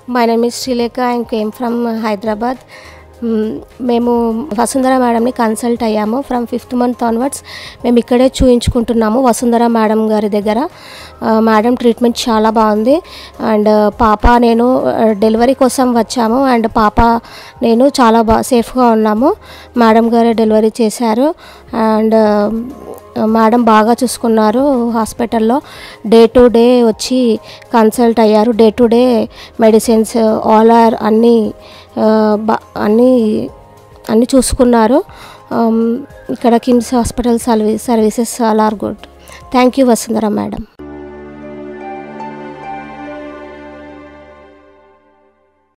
my name is Srilekha I came from Hyderabad um, మేము వసుంధర మేడంని consult అయ్యాము ఫ్రమ్ ఫిఫ్త్ మంత్ ఆన్వర్డ్స్ మేము ఇక్కడే చూయించుకుంటున్నాము వసుంధర మేడం గారి దగ్గర ఆ, మేడం ట్రీట్మెంట్ చాలా బాగుంది అండ్ పాప నేను ఆ, డెలివరీ కోసం వచ్చాము అండ్ పాప నేను చాలా బా సేఫ్గా ఉన్నాము మేడం గారే డెలివరీ చేశారు అండ్ మేడం బాగా చూసుకున్నారు హాస్పిటల్లో డే టు డే వచ్చి కన్సల్ట్ అయ్యారు day to day medicines all are అన్నీ ఆ, బా అన్నీ అన్నీ చూసుకున్నారు Um, ఇక్కడ KIMS hospital service services all are good thank you Vasundhara madam